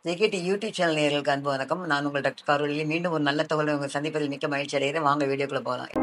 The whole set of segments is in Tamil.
ஜேகேடி யூடியூப் சேனல் நேயர்களுக்கு அன்பு வணக்கம் நான் உங்கள் டாக்டர் காரோலி மீண்டும் ஒரு நல்ல தகவலை உங்கள் சந்திப்பதில் மிக்க மகிழ்ச்சி அடைகிறேன் வாங்க வீடியோக்குள்ள போகலாம்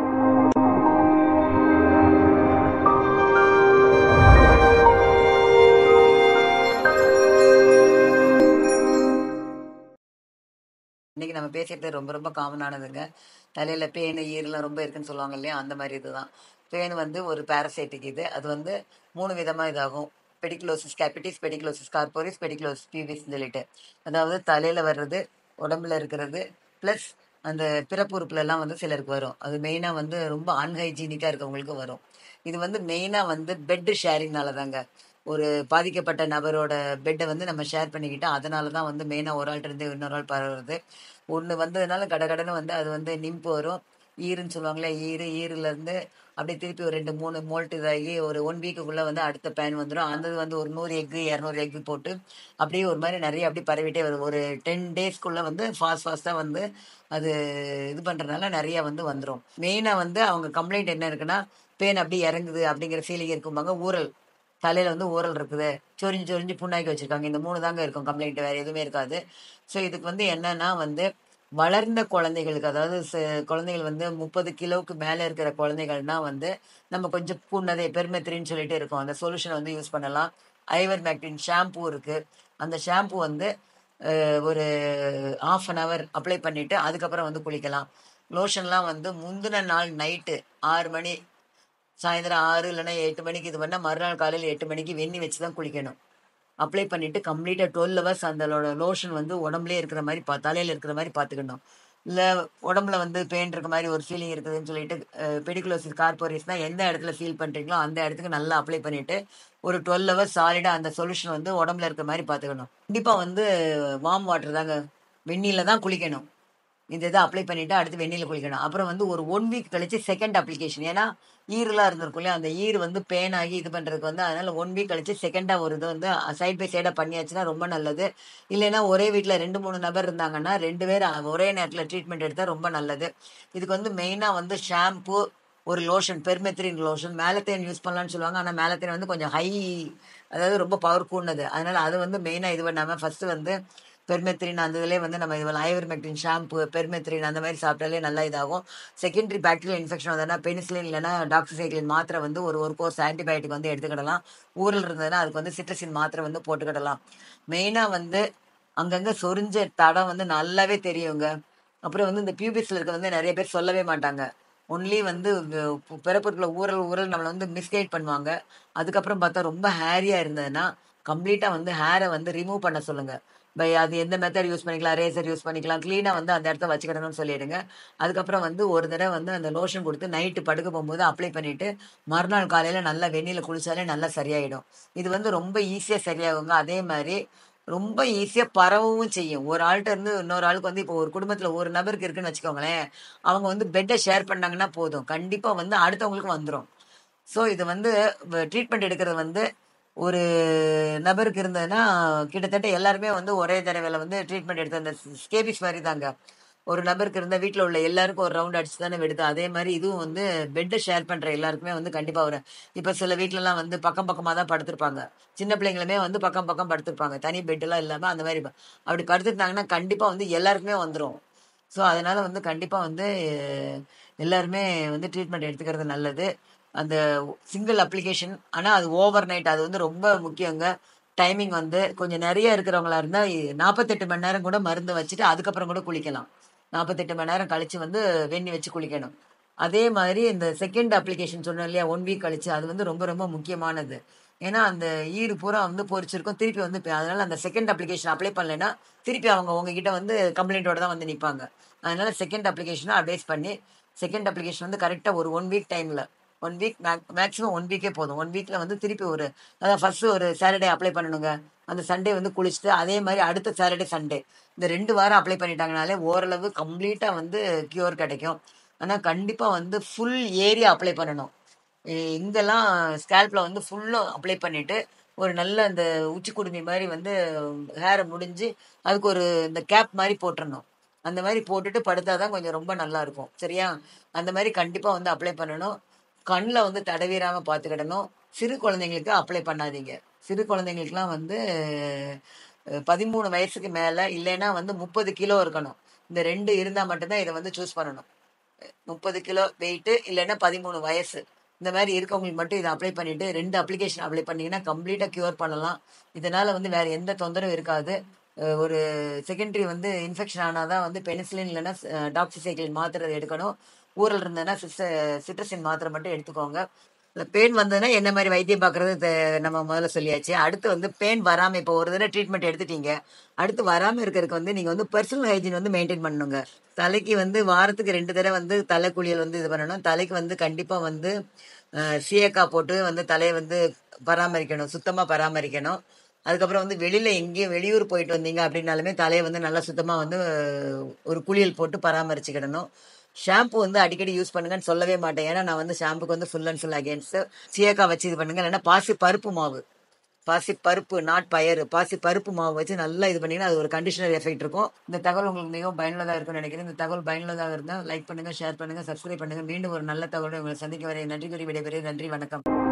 இன்னைக்கு நம்ம பேசிட்டு ரொம்ப ரொம்ப காமனானதுங்க தலையில பேனு ஈரெல்லாம் ரொம்ப இருக்குன்னு சொல்லுவாங்க இல்லையா அந்த மாதிரி இதுதான் பேன் வந்து ஒரு பாரசைட்டிக் இது அது வந்து மூணு விதமா இதாகும் பெடிக்ளோசிஸ் கேபிட்டிஸ் பெடிக்ளோசிஸ் கார்போரிஸ் பெடிக்ளோசிஸ் பிவிஸ் சொல்லிட்டு அதாவது தலையில வர்றது உடம்புல இருக்கிறது ப்ளஸ் அந்த பிறப்பு உறுப்புல எல்லாம் வந்து சிலருக்கு வரும் அது மெயினா வந்து ரொம்ப அன்ஹைஜீனிக்கா இருக்கவங்களுக்கு வரும் இது வந்து மெயினா வந்து பெட் ஷேரிங்னால தாங்க ஒரு பாதிக்கப்பட்ட நபரோட பெட்டை வந்து நம்ம ஷேர் பண்ணிக்கிட்டோம் அதனால தான் வந்து மெயினாக ஒரு ஆள்கிட்ட இருந்து இன்னொரு ஆள் பரவுறது ஒன்று வந்ததுனால கடகடன்னு வந்து அது வந்து நிம்பு வரும் ஈருன்னு சொல்லுவாங்களே ஈரு ஈருலேருந்து அப்படியே திருப்பி ஒரு ரெண்டு மூணு மோல்ட் இதாகி ஒரு ஒன் வீக்குக்குள்ளே வந்து அடுத்த பேன் வந்துடும் அந்த இது வந்து ஒரு நூறு எக்கு இரநூறு எக்கு போட்டு அப்படியே ஒரு மாதிரி நிறைய அப்படி பரவிட்டே வரும் ஒரு டென் டேஸ்க்குள்ளே வந்து ஃபாஸ்ட் ஃபாஸ்ட்டாக வந்து அது இது பண்ணுறதுனால நிறைய வந்து வந்துடும் மெயினாக வந்து அவங்க கம்ப்ளைண்ட் என்ன இருக்குன்னா பேன் அப்படி இறங்குது அப்படிங்கிற ஃபீலிங் இருக்கும்பாங்க ஊரல் தலையில் வந்து ஊரல் இருக்குது சொரிஞ்சு சொரிஞ்சு புண்ணாக்கி வச்சுருக்காங்க இந்த மூணு தாங்க இருக்கும் கம்ப்ளைண்ட் வேறு எதுவுமே இருக்காது ஸோ இதுக்கு வந்து என்னன்னா வந்து வளர்ந்த குழந்தைகளுக்கு அதாவது ச- குழந்தைகள் வந்து முப்பது கிலோவுக்கு மேலே இருக்கிற குழந்தைகள்னா வந்து நம்ம கொஞ்சம் புண்ணதை பெருமெத்திரின்னு சொல்லிட்டு இருக்கோம் அந்த சொல்யூஷன் வந்து யூஸ் பண்ணலாம் ஐவர் மேக்டின் ஷாம்பூ இருக்குது அந்த ஷாம்பூ வந்து அஹ், ஒரு ஆஃப் அன் ஹவர் அப்ளை பண்ணிவிட்டு அதுக்கப்புறம் வந்து குளிக்கலாம் லோஷன்லாம் வந்து முந்தின நாள் நைட்டு ஆறு மணி சாயந்தரம் ஆறு இல்லைன்னா எட்டு மணிக்கு இது பண்ணால் மறுநாள் காலையில் எட்டு மணிக்கு வெந்நி வச்சு தான் குளிக்கணும் அப்ளை பண்ணிட்டு கம்ப்ளீட்டாக டுவெல் ஹவர்ஸ் அந்த லோஷன் வந்து உடம்புலயே இருக்கிற மாதிரி பா தலையில் இருக்கிற மாதிரி பார்த்துக்கணும் இல்லை உடம்புல வந்து பெயின் இருக்க மாதிரி ஒரு ஃபீலிங் இருக்குதுன்னு சொல்லிட்டு பெடிகுலோசிஸ் கார்போரேட்ஸ்னா எந்த இடத்துல ஃபீல் பண்ணுறீங்களோ அந்த இடத்துக்கு நல்லா அப்ளை பண்ணிட்டு ஒரு டுவெல் ஹவர்ஸ் சாலிடாக அந்த சொல்யூஷன் வந்து உடம்புல இருக்கிற மாதிரி பார்த்துக்கணும் கண்டிப்பாக வந்து வார்ம் வாட்டர் தாங்க வெந்நீல தான் குளிக்கணும் இந்த இதை அப்ளை பண்ணிட்டு அடுத்து வெந்நீல குளிக்கணும் அப்புறம் வந்து ஒரு ஒன் வீக் கழிச்சு செகண்ட் அப்ளிகேஷன் ஏன்னா ஈரெலாம் இருந்திருக்கும் இல்லையா அந்த ஈர் வந்து பேன் ஆகி இது பண்ணுறதுக்கு வந்து அதனால ஒன் வீக் கழிச்சு செகண்டாக ஒரு இது வந்து சைட் பை சைடாக பண்ணியாச்சுன்னா ரொம்ப நல்லது இல்லைன்னா ஒரே வீட்டில் ரெண்டு மூணு நபர் இருந்தாங்கன்னா ரெண்டு பேர் ஒரே நேரத்தில் ட்ரீட்மெண்ட் எடுத்தால் ரொம்ப நல்லது இதுக்கு வந்து மெயினாக வந்து ஷாம்பு ஒரு லோஷன் பெர்மெத்ரின் லோஷன் மேலத்தேன் யூஸ் பண்ணலாம்னு சொல்லுவாங்க ஆனால் மேலத்தேன் வந்து கொஞ்சம் ஹை அதாவது ரொம்ப பவர் கூடது அதனால அது வந்து மெயினாக இது பண்ணாமல் ஃபர்ஸ்ட் வந்து பெர்மெத்ரின் அந்த இதுலேயே வந்து நம்ம இது ஐவர்மெக்டின் ஷாம்பு பெர்மெத்ரின் அந்த மாதிரி சாப்பிட்டாலே நல்லா இதாகும் செகண்டரி பாக்டீரியல் இன்ஃபெக்ஷன் வந்ததுன்னா பெனிசிலின் இல்லைன்னா டாக்ஸிசைக்ளின் மாத்திரை வந்து ஒரு ஒரு கோர்ஸ் ஆன்டிபயோட்டிக் வந்து எடுத்துக்கிடலாம் ஊரில் இருந்ததுன்னா அதுக்கு வந்து சிட்ரசின் மாத்திரை வந்து போட்டுக்கிடலாம் மெயினாக வந்து அங்கங்கே சொரிஞ்ச தடம் வந்து நல்லாவே தெரியுங்க அப்புறம் வந்து இந்த பியூபிஸில் இருக்க வந்து நிறைய பேர் சொல்லவே மாட்டாங்க ஒன்லி வந்து பிறப்புக்குள்ள ஊரல் ஊரல் நம்மளை வந்து மிஸ்கைட் பண்ணுவாங்க அதுக்கப்புறம் பார்த்தா ரொம்ப ஹேரியாக இருந்ததுன்னா கம்ப்ளீட்டாக வந்து ஹேரை வந்து ரிமூவ் பண்ண சொல்லுங்க பை அது எந்த மெத்தட் யூஸ் பண்ணிக்கலாம் ரேசர் யூஸ் பண்ணிக்கலாம் க்ளீனாக வந்து அந்த இடத்த வச்சுக்கிடணும்னு சொல்லிடுங்க அதுக்கப்புறம் வந்து ஒரு தடவை வந்து அந்த லோஷன் கொடுத்து நைட்டு படுக்க போகும்போது அப்ளை பண்ணிட்டு மறுநாள் காலையில் நல்லா வெந்நீல குளிச்சாலே நல்லா சரியாயிடும் இது வந்து ரொம்ப ஈஸியாக சரியாகுங்க அதே மாதிரி ரொம்ப ஈஸியாக பரவவும் செய்யும் ஒரு ஆள்கிட்ட இருந்து இன்னொரு ஆளுக்கு வந்து இப்போ ஒரு குடும்பத்தில் ஒரு நபருக்கு இருக்குன்னு வச்சுக்கோங்களேன் அவங்க வந்து பெட்டை ஷேர் பண்ணாங்கன்னா போதும் கண்டிப்பாக வந்து அடுத்தவங்களுக்கு வந்துடும் ஸோ இது வந்து ட்ரீட்மெண்ட் எடுக்கிறது வந்து ஒரு நபருக்கு இருந்ததுன்னா கிட்டத்தட்ட எல்லாருமே வந்து ஒரே தடவையில் வந்து ட்ரீட்மெண்ட் எடுத்து அந்த ஸ்கேபிஸ் மாதிரி தாங்க ஒரு நபருக்கு இருந்தால் வீட்டில் உள்ள எல்லாருக்கும் ஒரு ரவுண்ட் அடிச்சு தானே விடுது அதே மாதிரி இதுவும் வந்து பெட்டை ஷேர் பண்ணுற எல்லாருக்குமே வந்து கண்டிப்பாக வரும் இப்போ சில வீட்டிலலாம் வந்து பக்கம் பக்கமாக தான் படுத்திருப்பாங்க சின்ன பிள்ளைங்களுமே வந்து பக்கம் பக்கம் படுத்திருப்பாங்க தனி பெட்டெல்லாம் இல்லாமல் அந்த மாதிரி ப- அப்படி படுத்துருந்தாங்கன்னா கண்டிப்பாக வந்து எல்லாருக்குமே வந்துடும் ஸோ அதனால வந்து கண்டிப்பாக வந்து எல்லாருமே வந்து ட்ரீட்மெண்ட் எடுத்துக்கிறது நல்லது அந்த சிங்கிள் அப்ளிகேஷன் ஆனால் அது ஓவர் நைட் அது வந்து ரொம்ப முக்கியங்க டைமிங் வந்து கொஞ்சம் நிறைய இருக்கிறவங்களா இருந்தால் நாற்பத்தெட்டு மணி நேரம் கூட மருந்து வச்சுட்டு அதுக்கப்புறம் கூட குளிக்கலாம் நாற்பத்தெட்டு மணி நேரம் கழிச்சு வந்து வெந்நி வச்சு குளிக்கணும் அதே மாதிரி இந்த செகண்ட் அப்ளிகேஷன் சொன்னோம் இல்லையா ஒன் வீக் கழிச்சு அது வந்து ரொம்ப ரொம்ப முக்கியமானது ஏன்னா அந்த ஈடு பூரா வந்து பொரிச்சிருக்கும் திருப்பி வந்து இப்ப அதனால அந்த செகண்ட் அப்ளிகேஷன் அப்ளை பண்ணலைன்னா திருப்பி அவங்க உங்ககிட்ட வந்து கம்ப்ளைண்ட்டோட தான் வந்து நிற்பாங்க அதனால செகண்ட் அப்ளிகேஷனை அட்வைஸ் பண்ணி செகண்ட் அப்ளிகேஷன் வந்து கரெக்டாக ஒரு ஒன் வீக் டைமில் ஒன் வீக் மேக்ஸிமம் ஒன் வீக்கே போதும் ஒன் வீக்கில் வந்து திருப்பி ஒரு அதான் ஃபர்ஸ்ட் ஒரு சாட்டர்டே அப்ளை பண்ணணுங்க அந்த சண்டே வந்து குளிச்சுட்டு அதே மாதிரி அடுத்த சாட்டர்டே சண்டே இந்த ரெண்டு வாரம் அப்ளை பண்ணிட்டாங்கனாலே ஓரளவு கம்ப்ளீட்டாக வந்து கியூர் கிடைக்கும் ஆனால் கண்டிப்பாக வந்து ஃபுல் ஏரியா அப்ளை பண்ணணும் இ- இங்கெல்லாம் ஸ்கேல்ப்ல வந்து ஃபுல்லும் அப்ளை பண்ணிட்டு ஒரு நல்ல அந்த உச்சி குடுமி மாதிரி வந்து ஹேரை முடிஞ்சு அதுக்கு ஒரு இந்த கேப் மாதிரி போட்டுறணும் அந்த மாதிரி போட்டுட்டு படுத்தாதான் கொஞ்சம் ரொம்ப நல்லா இருக்கும் சரியா அந்த மாதிரி கண்டிப்பா வந்து அப்ளை பண்ணணும் கண்ணில் வந்து தடவிடாம பார்த்துக்கிடணும் சிறு குழந்தைங்களுக்கு அப்ளை பண்ணாதீங்க சிறு குழந்தைங்களுக்குலாம் வந்து பதிமூணு வயசுக்கு மேலே இல்லைன்னா வந்து முப்பது கிலோ இருக்கணும் இந்த ரெண்டு இருந்தால் மட்டும்தான் இதை வந்து சூஸ் பண்ணணும் முப்பது கிலோ வெயிட்டு இல்லைன்னா பதிமூணு வயசு இந்த மாதிரி இருக்கவங்களுக்கு மட்டும் இதை அப்ளை பண்ணிட்டு ரெண்டு அப்ளிகேஷன் அப்ளை பண்ணீங்கன்னா கம்ப்ளீட்டாக க்யூர் பண்ணலாம் இதனால வந்து வேற எந்த தொந்தரவும் இருக்காது அஹ் ஒரு செகண்டரி வந்து இன்ஃபெக்ஷன் ஆனால் தான் வந்து பெனிசிலின் இல்லைன்னா டாக்ஸிசைக்கிளின் மாத்திரை எடுக்கணும் ஊரில் இருந்ததுன்னா சிஸ்ட சிட்ரசின் மாத்திரை மட்டும் எடுத்துக்கோங்க பெயின் வந்ததுன்னா என்ன மாதிரி வைத்தியம் பார்க்குறது தெ- நம்ம முதல்ல சொல்லியாச்சு அடுத்து வந்து பெயின் வராமல் இப்போ ஒரு தடவை ட்ரீட்மெண்ட் எடுத்துட்டீங்க அடுத்து வராமல் இருக்கிறதுக்கு வந்து நீங்கள் வந்து பர்சனல் ஹைஜீன் வந்து மெயின்டைன் பண்ணணுங்க தலைக்கு வந்து வாரத்துக்கு ரெண்டு தடவை வந்து தலை குளியல் வந்து இது பண்ணணும் தலைக்கு வந்து கண்டிப்பாக வந்து அஹ், சீயக்காய் போட்டு வந்து தலையை வந்து பராமரிக்கணும் சுத்தமாக பராமரிக்கணும் அதுக்கப்புறம் வந்து வெளியில் எங்கேயும் வெளியூர் போயிட்டு வந்தீங்க அப்படின்னாலுமே தலையை வந்து நல்லா சுத்தமாக வந்து அஹ், ஒரு குளியல் போட்டு பராமரிச்சுக்கிடணும் ஷாம்பு வந்து அடிக்கடி யூஸ் பண்ணுங்கன்னு சொல்லவே மாட்டேன் ஏன்னா நான் வந்து ஷாம்புக்கு வந்து ஃபுல் அண்ட் ஃபுல் அகேன்ஸ்ட் சீயக்காய் வச்சு இது பண்ணுங்க இல்லைன்னா பாசி பருப்பு மாவு பாசி பருப்பு நாட் பயறு பாசி பருப்பு மாவு வச்சு நல்லா இது பண்ணீங்கன்னா அது ஒரு கண்டிஷனர் எஃபெக்ட் இருக்கும் இந்த தகவல் உங்களுக்கு மிகவும் பயனுள்ளதாக இருக்கும்னு நினைக்கிறேன் இந்த தகவல் பயனுள்ளதாக இருந்தால் லைக் பண்ணுங்க ஷேர் பண்ணுங்க சப்ஸ்கிரைப் பண்ணுங்க மீண்டும் ஒரு நல்ல தகவலை உங்களை சந்திக்க வரை நன்றி கூறி விடைபெறுகிறேன் நன்றி வணக்கம்